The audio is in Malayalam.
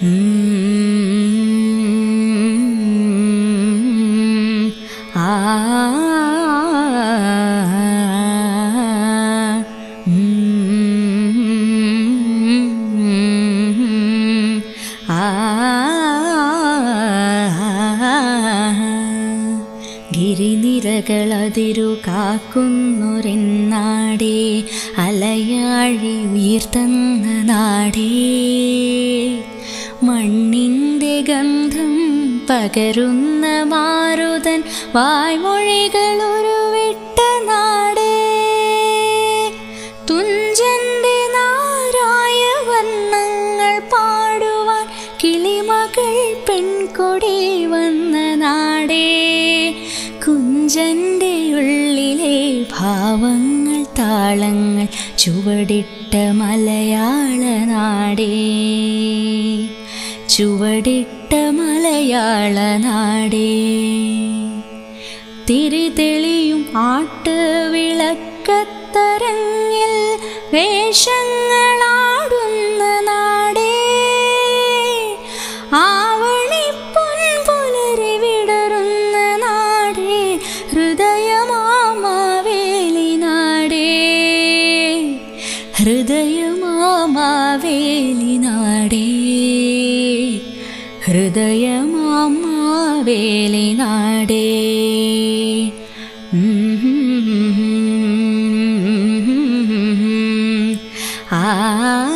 ഉം. ആ ഉം. ആ ഗിരിനിരകളതിരു കാക്കുന്നൊരെന്നാടേ അലയാഴി ഉയർത്തന്ന നാടേ മണ്ണിൻ്റെ ഗന്ധം പകരുന്ന മാരുതൻ വായ്മൊഴികളൊരു വിട്ട നാടേ തുഞ്ചന്റെ നാരായ വർണ്ണങ്ങൾ പാടുവാൻ കിളിമകൾ പെൺകൊടി വന്ന നാടേ കുഞ്ചന്റെ ഉള്ളിലെ ഭാവങ്ങൾ താളങ്ങൾ ചുവടിട്ട മലയാള നാടേ ചുവടിട്ട മലയാള നാടേ തിരിതെളിയും ആട്ട് വിളക്കത്തരങ്ങിൽ വേഷങ്ങളാടുന്ന നാടേ ആവണിപ്പൊൻ പുലരി വിടറുന്ന നാടേ ഹൃദയമാവേലി നാടേ ഹൃദയമാവേലി നാടേ ഹൃദയമാവേലി നാടേ ആ